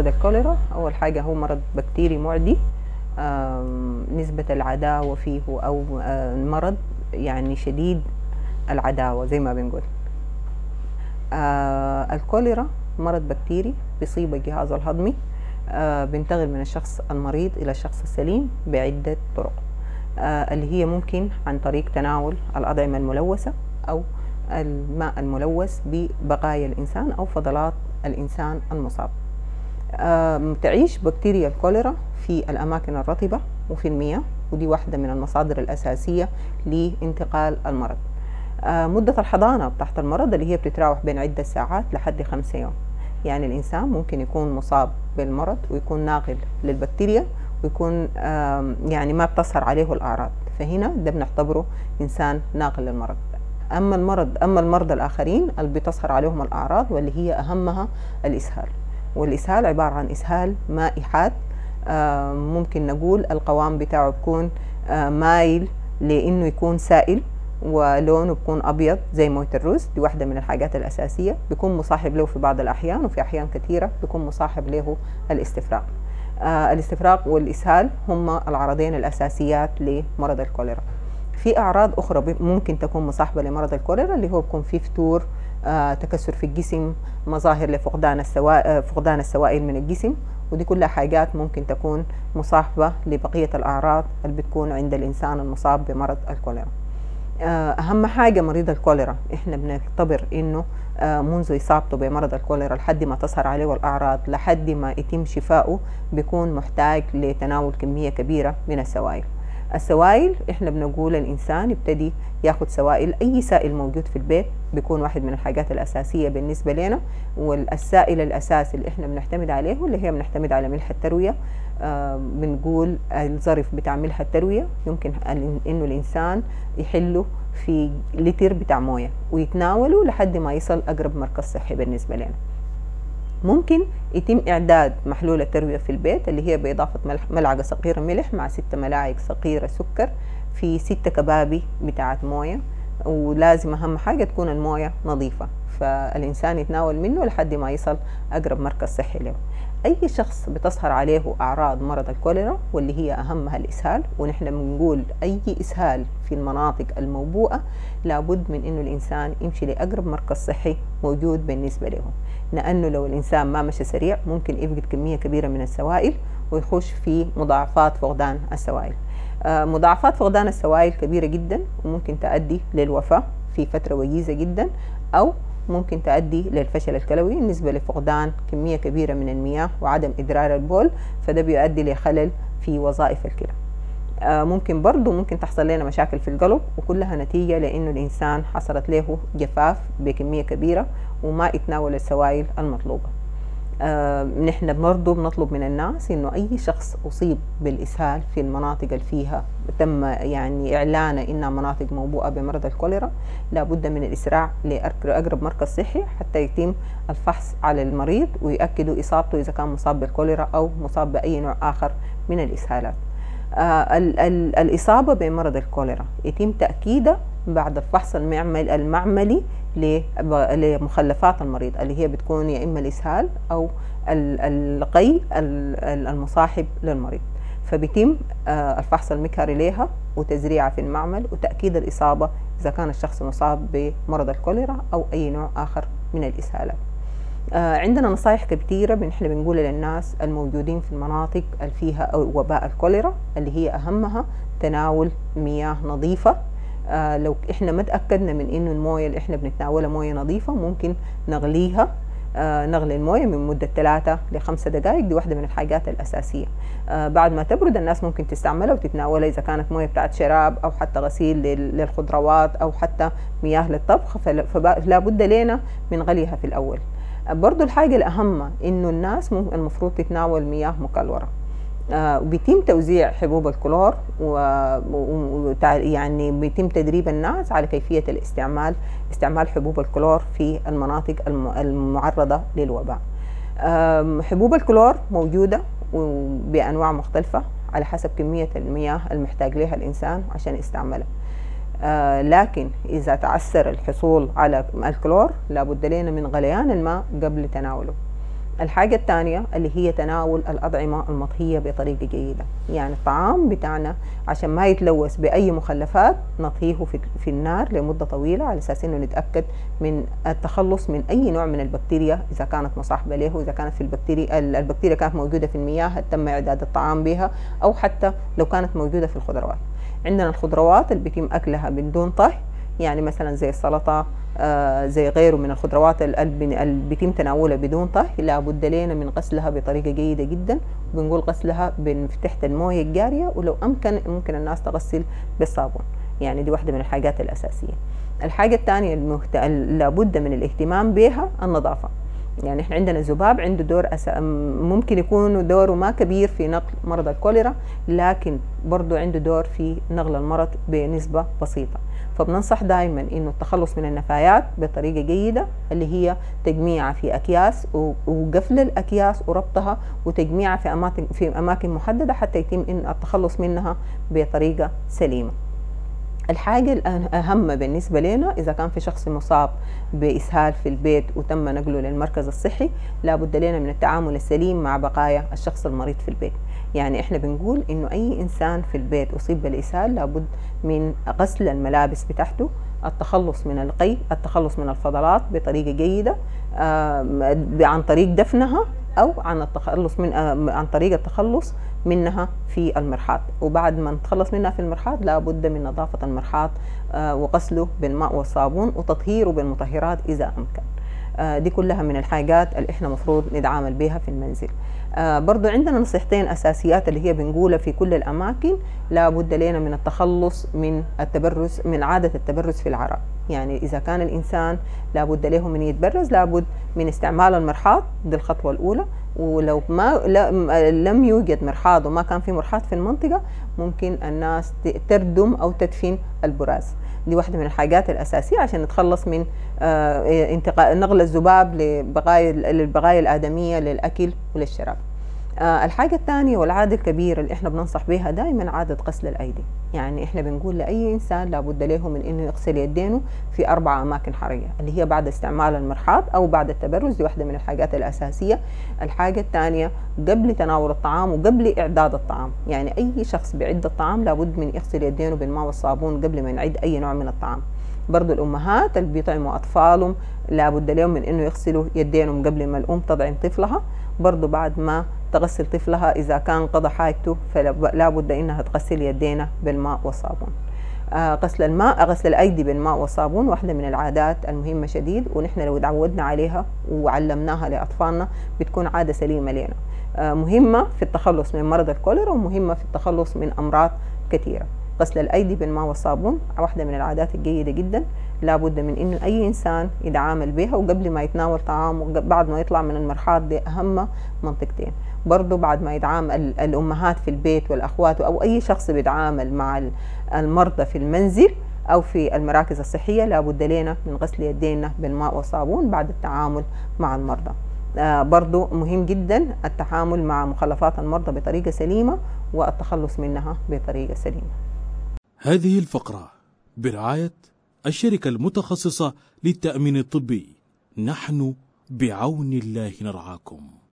الكوليرا أول حاجة هو مرض بكتيري معدي آم، نسبة العداوة فيه أو آه، المرض يعني شديد العداوة زي ما بنقول آه الكوليرا مرض بكتيري بيصيب الجهاز الهضمي آه بينتقل من الشخص المريض إلى الشخص السليم بعدة طرق آه اللي هي ممكن عن طريق تناول الأطعمة الملوثة أو الماء الملوث ببقايا الإنسان أو فضلات الإنسان المصاب آم، تعيش بكتيريا الكوليرا في الأماكن الرطبة وفي المياه ودي واحدة من المصادر الأساسية لانتقال المرض آه، مدة الحضانة تحت المرض اللي هي بتتراوح بين عدة ساعات لحد خمسة يوم يعني الإنسان ممكن يكون مصاب بالمرض ويكون ناقل للبكتيريا ويكون آم، يعني ما بتظهر عليه الأعراض فهنا ده بنعتبره إنسان ناقل للمرض أما المرض أما المرضى الآخرين اللي بتظهر عليهم الأعراض واللي هي أهمها الإسهال والإسهال عبارة عن إسهال مائي حاد آه، ممكن نقول القوام بتاعه بيكون آه، مايل لأنه يكون سائل ولونه بيكون أبيض زي موية الرز دي واحدة من الحاجات الأساسية بيكون مصاحب له في بعض الأحيان وفي أحيان كثيرة بيكون مصاحب له الاستفراغ آه، الاستفراغ والإسهال هما العرضين الأساسيات لمرض الكوليرا في أعراض أخرى ب- ممكن تكون مصاحبة لمرض الكوليرا اللي هو بيكون فيه فتور آه، تكسر في الجسم مظاهر لفقدان السوائل فقدان السوائل من الجسم ودي كلها حاجات ممكن تكون مصاحبة لبقية الأعراض اللي بتكون عند الإنسان المصاب بمرض الكوليرا آه، أهم حاجة مريض الكوليرا إحنا بنعتبر إنه آه، منذ إصابته بمرض الكوليرا لحد ما تظهر عليه الأعراض لحد ما يتم شفائه بيكون محتاج لتناول كمية كبيرة من السوائل السوائل احنا بنقول الانسان يبتدي ياخد سوائل اي سائل موجود في البيت بيكون واحد من الحاجات الاساسيه بالنسبه لنا والسائل الاساسي اللي احنا بنعتمد عليه اللي هي بنعتمد على ملح الترويه آه بنقول الظرف بتاع ملح الترويه يمكن ال- انه الانسان يحله في لتر بتاع مويه ويتناوله لحد ما يصل اقرب مركز صحي بالنسبه لنا ممكن يتم إعداد محلول التروية في البيت اللي هي بإضافة ملح- ملعقة صغيرة ملح مع ستة ملاعق صغيرة سكر في ستة كبابي بتاعت موية ولازم أهم حاجة تكون الموية نظيفة فالإنسان يتناول منه لحد ما يصل أقرب مركز صحي له أي شخص بتظهر عليه أعراض مرض الكوليرا واللي هي أهمها الإسهال ونحن بنقول أي إسهال في المناطق الموبوءة لابد من إنه الإنسان يمشي لأقرب مركز صحي موجود بالنسبة له لأنه لو الإنسان ما مشى سريع ممكن يفقد كمية كبيرة من السوائل ويخش في مضاعفات فقدان السوائل آه، مضاعفات فقدان السوائل كبيرة جدا وممكن تؤدي للوفاة في فترة وجيزة جدا أو ممكن تؤدي للفشل الكلوي بالنسبة لفقدان كمية كبيرة من المياه وعدم إدرار البول فده بيؤدي لخلل في وظائف الكلى آه، ممكن برضو ممكن تحصل لنا مشاكل في القلب وكلها نتيجة لأنه الإنسان حصلت له جفاف بكمية كبيرة وما يتناول السوائل المطلوبة آه، نحن برضو بنطلب من الناس انه اي شخص اصيب بالاسهال في المناطق اللي فيها تم يعني اعلان انها مناطق موبوءه بمرض الكوليرا لابد من الاسراع لاقرب مركز صحي حتى يتم الفحص على المريض ويأكدوا اصابته اذا كان مصاب بالكوليرا او مصاب باي نوع اخر من الاسهالات آه، ال- ال- الإصابة بمرض الكوليرا يتم تأكيدها بعد الفحص المعمل المعملي ل- لمخلفات المريض اللي هي بتكون يا إما الإسهال أو ال- القي ال- ال- المصاحب للمريض فبيتم آه، الفحص المكهري لها وتزريعها في المعمل وتأكيد الإصابة إذا كان الشخص مصاب بمرض الكوليرا أو أي نوع آخر من الإسهالات آه، عندنا نصائح كثيرة نحن بنقولها للناس الموجودين في المناطق اللي فيها أو وباء الكوليرا اللي هي أهمها تناول مياه نظيفة آه، لو احنا ما تأكدنا من انه الموية اللي احنا بنتناولها موية نظيفة ممكن نغليها آه، نغلي الموية من مدة ثلاثة لخمسة دقائق دي واحدة من الحاجات الأساسية آه، بعد ما تبرد الناس ممكن تستعملها وتتناولها إذا كانت موية بتاعت شراب أو حتى غسيل لل- للخضروات أو حتى مياه للطبخ فلا فبا- فلا بد لنا من غليها في الأول برضو الحاجة الأهم إنه الناس مم- المفروض تتناول مياه مكلورة آه، وبيتم توزيع حبوب الكلور و... و... وتع- يعني بيتم تدريب الناس على كيفية الاستعمال استعمال حبوب الكلور في المناطق الم... المعرضة للوباء آم، حبوب الكلور موجودة و- بأنواع مختلفة على حسب كمية المياه المحتاج لها الإنسان عشان يستعملها آه، لكن إذا تعسر الحصول على الكلور لابد لنا من غليان الماء قبل تناوله الحاجة الثانية اللي هي تناول الأطعمة المطهية بطريقة جيدة يعني الطعام بتاعنا عشان ما يتلوث بأي مخلفات نطهيه في, في النار لمدة طويلة على أساس أنه نتأكد من التخلص من أي نوع من البكتيريا إذا كانت مصاحبة له وإذا كانت في البكتيريا البكتيريا كانت موجودة في المياه تم إعداد الطعام بها أو حتى لو كانت موجودة في الخضروات عندنا الخضروات اللي بيتم أكلها بدون طهي يعني مثلا زي السلطة آه زي غيره من الخضروات اللي بيتم تناولها بدون طهي لابد لنا من غسلها بطريقة جيدة جدا بنقول غسلها تحت الموية الجارية ولو أمكن ممكن الناس تغسل بالصابون يعني دي واحدة من الحاجات الأساسية الحاجة الثانية المهت... لابد من الاهتمام بها النظافة يعني احنا عندنا الذباب عنده دور أسا... ممكن يكون دوره ما كبير في نقل مرض الكوليرا لكن برضه عنده دور في نقل المرض بنسبة بسيطة فبننصح دائما انه التخلص من النفايات بطريقه جيده اللي هي تجميعها في اكياس وقفل الاكياس وربطها وتجميعها في اماكن في اماكن محدده حتى يتم التخلص منها بطريقه سليمه. الحاجة الأهم بالنسبة لنا إذا كان في شخص مصاب بإسهال في البيت وتم نقله للمركز الصحي لابد لنا من التعامل السليم مع بقايا الشخص المريض في البيت يعني احنا بنقول انه اي انسان في البيت اصيب بالاسهال لابد من غسل الملابس بتاعته التخلص من القي التخلص من الفضلات بطريقه جيده عن طريق دفنها او عن التخلص من عن طريق التخلص منها في المرحاض وبعد ما نتخلص منها في المرحاض لابد من نظافه المرحاض وغسله بالماء والصابون وتطهيره بالمطهرات اذا امكن دي كلها من الحاجات اللي احنا مفروض نتعامل بها في المنزل آه برضو عندنا نصيحتين أساسيات اللي هي بنقولها في كل الأماكن لابد لنا من التخلص من التبرز من عادة التبرز في العراء يعني إذا كان الإنسان لابد له من يتبرز لابد من استعمال المرحاض دي الخطوة الأولى ولو ما لم يوجد مرحاض وما كان في مرحاض في المنطقة ممكن الناس تردم أو تدفن البراز دي واحدة من الحاجات الأساسية عشان نتخلص من آه انتقال نقل الذباب لبقايا للبقايا الآدمية للأكل وللشراب آه الحاجة الثانية والعادة الكبيرة اللي احنا بننصح بها دائما عادة غسل الأيدي يعني احنا بنقول لأي إنسان لابد له من إنه يغسل يدينه في أربع أماكن حرية اللي هي بعد استعمال المرحاض أو بعد التبرز دي واحدة من الحاجات الأساسية الحاجة الثانية قبل تناول الطعام وقبل إعداد الطعام يعني أي شخص بيعد الطعام لابد من يغسل يدينه بالماء والصابون قبل ما يعد أي نوع من الطعام برضو الأمهات اللي بيطعموا أطفالهم لابد لهم من إنه يغسلوا يدينهم قبل ما الأم تطعم طفلها برضو بعد ما تغسل طفلها إذا كان قضى حاجته فلا بد إنها تغسل يدينا بالماء والصابون آه غسل الماء غسل الأيدي بالماء والصابون واحدة من العادات المهمة شديد ونحن لو تعودنا عليها وعلمناها لأطفالنا بتكون عادة سليمة لنا آه مهمة في التخلص من مرض الكوليرا ومهمة في التخلص من أمراض كثيرة غسل الأيدي بالماء والصابون واحدة من العادات الجيدة جدا لابد من إنه أي إنسان يتعامل بها وقبل ما يتناول طعام وبعد ما يطلع من المرحاض دي أهم منطقتين برضو بعد ما يتعامل الأمهات في البيت والأخوات أو أي شخص بيتعامل مع المرضى في المنزل أو في المراكز الصحية لابد لنا من غسل يدينا بالماء والصابون بعد التعامل مع المرضى آه برضو مهم جدا التعامل مع مخلفات المرضى بطريقة سليمة والتخلص منها بطريقة سليمة هذه الفقرة برعاية الشركة المتخصصة للتأمين الطبي نحن بعون الله نرعاكم